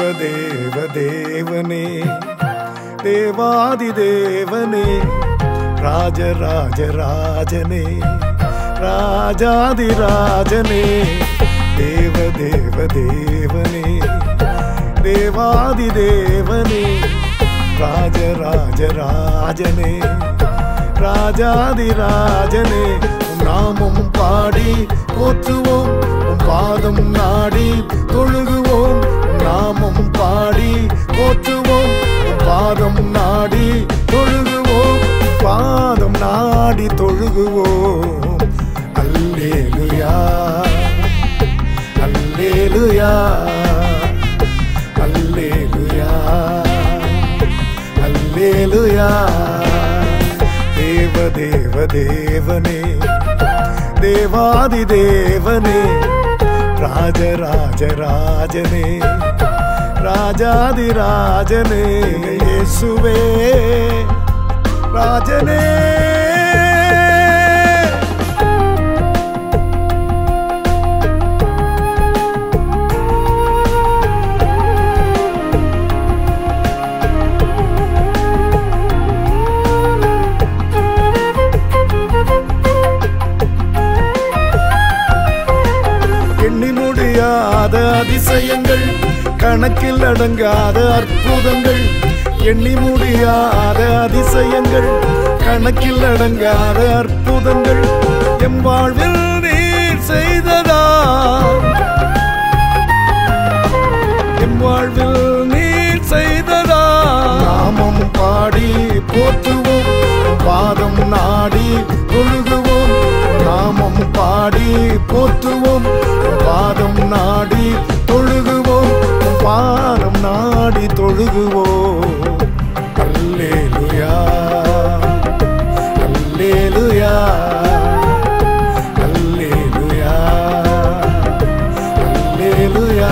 தேவ தேவனே தேவாதி தேவனே ராஜராஜ ராஜனே ராஜாதி ராஜனே தேவ தேவ தேவனே தேவாதி தேவனே ராஜராஜ ராஜனே ராஜாதி ராஜனே உம் நாமம் பாடி போற்றுவோம் உம் பாதம் நாடி தொழுகுவோம் உம் நாமம் பாடி போற்றுவோம் உம் பாதம் நாடி தொழுகுவோம் உம் பாதம் நாடி தொழுகுவோம் அல்லேலுயா அல்லேலுயா அல்லேலுயா அல்லேலுயா தேவ தேவ தேவனே தேவாதி தேவனே ராஜராஜ ராஜனே ராஜாதி ராஜனே இயேசுவே ராஜனே எண்ணி முடியாத அதிசயங்கள் கணக்கில் அடங்காத அற்புதங்கள் எண்ணி முடியாத அதிசயங்கள் கணக்கில் அடங்காத அற்புதங்கள் எம் வாழ்வில் நீர் செய்ததா எம் வாழ்வில் நீர் செய்ததா நாமம் பாடி போற்றுவோம் பாதம் நாடி தொழுகுவோம் நாமம் பாடி போற்றுவோம் பாதம் நாடி தொழுகுவோம் பாதம் நாடி தொழுகுவோம் அல்லேலுயா அல்லேலுயா அல்லேலுயா அல்லேலுயா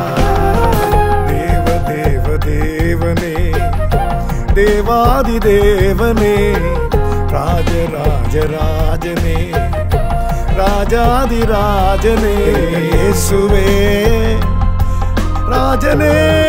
தேவ தேவ தேவனே தேவாதி தேவனே ராஜராஜ ராஜனே ராஜாதி ராஜனே இயேசுவே ராஜனே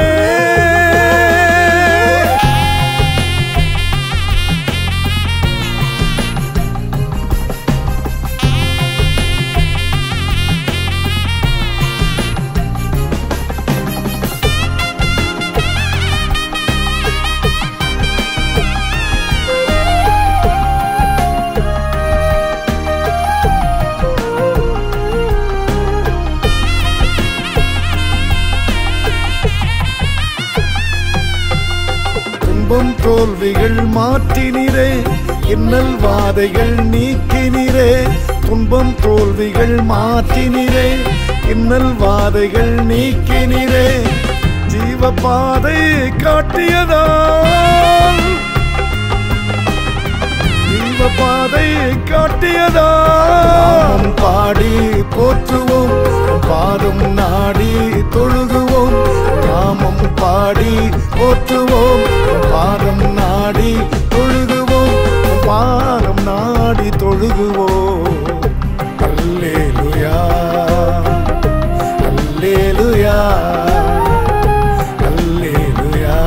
துன்பம் தோல்விகள் மாற்றினிரே இன்னல் வாதைகள் நீக்கினிரே துன்பம் தோல்விகள் மாற்றினிரே இன்னல் வாதைகள் நீக்கினிரே ஜீவ பாதை காட்டியதால் ஜீவ பாதை காட்டியதால் பாடி போற்றுவோம் பாதம் நாடி தொழுகுவோம் நாமம் பாடி போற்றுவோம் பாதம் நாடி தொழுகுவோம் பாதம் நாடி தொழுகுவோம் அல்லேலுயா அல்லேலுயா அல்லேலுயா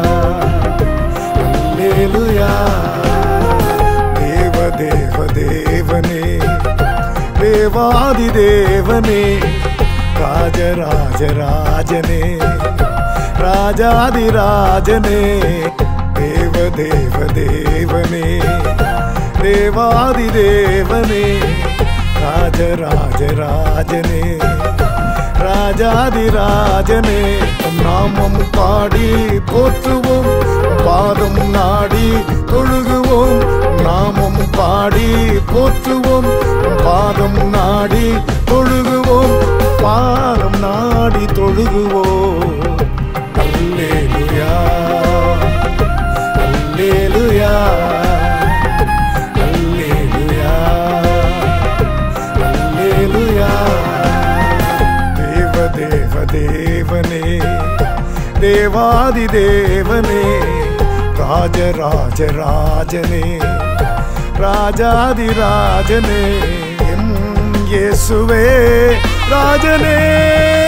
அல்லேலுயா தேவ தேவ தேவனே தேவாதி தேவனே ராஜராஜ ராஜனே ராஜாதி ராஜனே தேவ தேவ தேவனே தேவாதி தேவனே ராஜராஜ ராஜனே ராஜாதி ராஜனே உம் நாமம் பாடி போற்றுவோம் உம் பாதம் நாடி தொழுகுவோம் உம் நாமம் பாடி போற்றுவோம் உம் பாதம் நாடி தொழுகுவோம் பாதம் நாடி தொழுகுவோம் அல்லேலுயா அல்லேலுயா அல்லேலுயா அல்லேலுயா தேவ தேவ தேவனே தேவாதி தேவனே ராஜராஜ ராஜனே ராஜாதி ராஜனே எம் இயேசுவே ராஜனே